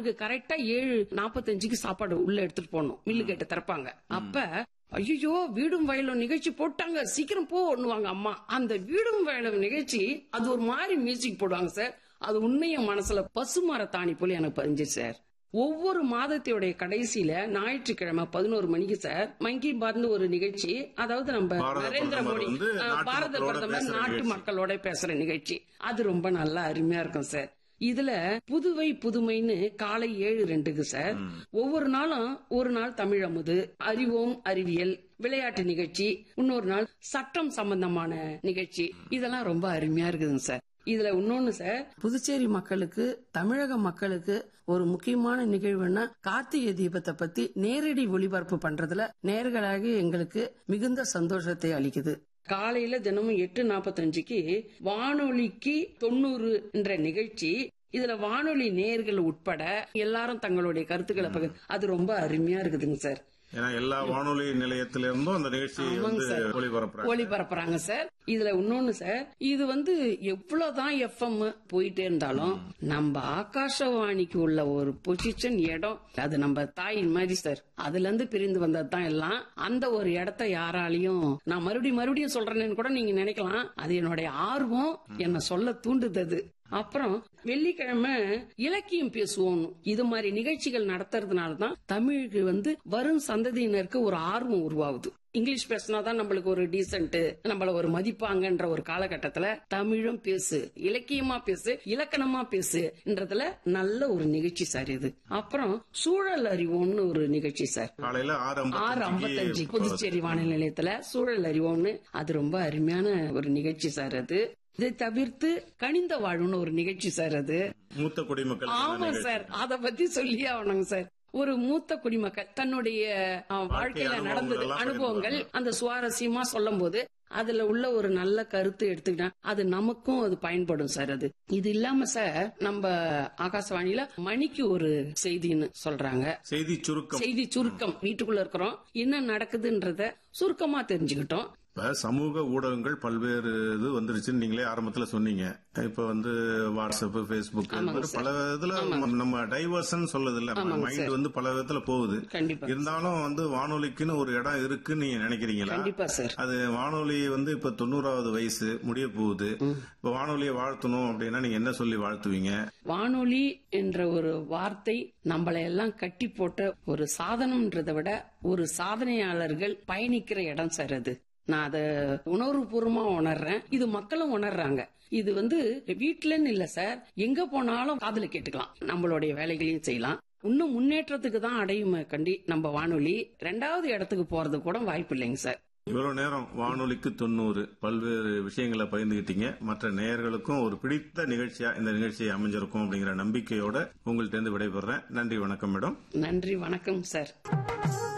அவனுக்கு கரெக்டா ஏழு நாப்பத்தஞ்சுக்கு சாப்பாடு உள்ள எடுத்துட்டு போகணும் மில்லு கேட்டு திறப்பாங்க அப்ப ஐயோ வீடும் வயலும் நிகழ்ச்சி போட்டாங்க சீக்கிரம் போன்னுவாங்க அம்மா அந்த வீடும் வயலும் நிகழ்ச்சி அது ஒரு மாதிரி மியூசிக் போடுவாங்க சார் அது உண்மைய மனசுல பசுமர தாணி போல எனக்கு பதிஞ்சு சார் ஒவ்வொரு மாதத்தையுடைய கடைசியில ஞாயிற்றுக்கிழமை பதினோரு மணிக்கு சார் மங்கி பாத்னு ஒரு நிகழ்ச்சி அதாவது நம்ம பாரத நரேந்திர பிரதமர் மோடி வந்து அஹ், நாட்டு பாரத மக்களோட பிரதமர் பேசுற நாட்டு நிகழ்ச்சி. மக்களோட பேசுற நிகழ்ச்சி அது ரொம்ப நல்லா அருமையா இருக்கும் சார் இதுல புதுவை புதுமைன்னு காலை ஏழு ரெண்டுக்கு சார் ஒவ்வொரு நாளும் ஒரு நாள் தமிழ் அமுது அறிவோம் அறிவியல் விளையாட்டு நிகழ்ச்சி இன்னொரு நாள் சட்டம் சம்பந்தமான நிகழ்ச்சி இதெல்லாம் ரொம்ப அருமையா இருக்குதுங்க சார் இதுல இன்னொன்னு சார் புதுச்சேரி மக்களுக்கு தமிழக மக்களுக்கு ஒரு முக்கியமான நிகழ்வுன்னா கார்த்திகை தீபத்தை பத்தி நேரடி ஒளிபரப்பு பண்றதுல நேர்களாக எங்களுக்கு மிகுந்த சந்தோஷத்தை அளிக்குது காலையில தினமும் எட்டு நாப்பத்தஞ்சுக்கு வானொலிக்கு தொண்ணூறு என்ற நிகழ்ச்சி இதுல வானொலி நேர்கள் உட்பட எல்லாரும் தங்களுடைய கருத்துக்களை பகிர் அது ரொம்ப அருமையா இருக்குதுங்க சார் ஏன்னா எல்லா வானொலி நிலையத்திலிருந்தும் அந்த நிகழ்ச்சி ஆமாங்க வந்து சார். ஒளிபரப்புறாங்க ஒளிபரப்புறாங்க சார் இதுல இன்னொன்னு சார் இது வந்து எவ்வளவுதான் எஃப்எம் போயிட்டே இருந்தாலும் நம்ம ஆகாஷவாணிக்கு உள்ள ஒரு பொசிஷன் இடம் அது நம்ம தாயின் மாதிரி சார் அதுல இருந்து பிரிந்து வந்தது தான் எல்லாம் அந்த ஒரு இடத்த யாராலையும் நான் மறுபடியும் மறுபடியும் சொல்றேன்னு கூட நீங்க நினைக்கலாம் அது என்னுடைய ஆர்வம் என்ன சொல்ல தூண்டுது அது அப்புறம் வெள்ளிக்கிழமை இலக்கியம் பேசுவோம் இது மாதிரி நிகழ்ச்சிகள் நடத்துறதுனால தான் தமிழுக்கு வந்து வரும் சந்ததியினருக்கு ஒரு ஆர்வம் உருவாகுது இங்கிலீஷ் பேசினாதான் நம்மளுக்கு ஒரு டீசென்ட் நம்மள ஒரு மதிப்பாங்கன்ற ஒரு காலகட்டத்துல தமிழும் பேசு இலக்கியமா பேசு இலக்கணமா பேசுன்றதுல நல்ல ஒரு நிகழ்ச்சி சார் இது அப்புறம் சூழல் அறிவோம்னு ஒரு நிகழ்ச்சி சார் காலையில ஆறு ஆறு ஐம்பத்தஞ்சு ஐம்பத்தஞ்சு புதுச்சேரி வானொலி நிலையத்துல சூழல் அறிவோம்னு அது ரொம்ப அருமையான ஒரு நிகழ்ச்சி சார் அது இதை தவிர்த்து கனிந்த வாழும்னு ஒரு நிகழ்ச்சி சார் அது மூத்த குடிமக்கள் ஆமா சார் அத பத்தி சொல்லி ஆகணுங்க சார் ஒரு மூத்த குடிமக்கள் தன்னுடைய அஹ், வாழ்க்கையில அனுபவங்கள் நடந்தது எல்லாம் அனுபவங்கள் அந்த சுவாரஸ்யமா சொல்லும் போது அதுல உள்ள ஒரு நல்ல கருத்து எடுத்துக்கிட்டா அது நமக்கும் அது பயன்படும் சார் அது இது இல்லாம சார் நம்ம ஆகாசவாணியில மணிக்கு ஒரு செய்தின்னு சொல்றாங்க செய்தி சுருக்கம் செய்தி சுருக்கம் வீட்டுக்குள்ள இருக்கிறோம் என்ன நடக்குதுன்றத சுருக்கமா தெரிஞ்சுக்கிட்டோம் இப்ப சமூக ஊடகங்கள் பல்வேறு இது வந்துருச்சுன்னு நீங்களே ஆரம்பத்துல சொன்னீங்க இப்ப வந்து வாட்ஸ்அப் பேஸ்புக் இது மாதிரி பல இதுல நம்ம டைவர்ஷன் சொல்லுது இல்ல மைண்ட் வந்து பல விதத்துல போகுது கண்டிப்பா இருந்தாலும் வந்து வானொலிக்குன்னு ஒரு இடம் இருக்குன்னு நீங்க நினைக்கிறீங்களா கண்டிப்பா சார் அது வானொலி வந்து இப்ப தொண்ணூறாவது வயசு முடிய போகுது இப்ப வானொலியை வாழ்த்தணும் அப்படின்னா நீங்க என்ன சொல்லி வாழ்த்துவீங்க வானொலி என்ற ஒரு வார்த்தை நம்மளை எல்லாம் கட்டி போட்ட ஒரு சாதனம்ன்றதை விட ஒரு சாதனையாளர்கள் பயணிக்கிற இடம் சார் அது நான் அத உணர்வுபூர்வமா உணர்றேன் இது மக்களும் உணர்றாங்க இது வந்து வீட்டுலன்னு இல்ல சார் எங்க போனாலும் காதுல கேட்டுக்கலாம் நம்மளுடைய வேலைகளையும் செய்யலாம் இன்னும் முன்னேற்றத்துக்கு தான் அடையுமே கண்டி நம்ம வானொலி ரெண்டாவது இடத்துக்கு போறது கூட வாய்ப்பு இல்லைங்க சார் இவ்வளவு நேரம் வானொலிக்கு தொண்ணூறு பல்வேறு விஷயங்களை பகிர்ந்துகிட்டீங்க மற்ற நேயர்களுக்கும் ஒரு பிடித்த நிகழ்ச்சியா இந்த நிகழ்ச்சி அமைஞ்சிருக்கும் அப்படிங்கிற நம்பிக்கையோட உங்கள்ட்ட இருந்து விடைபெறேன் நன்றி வணக்கம் மேடம் நன்றி வணக்கம் சார்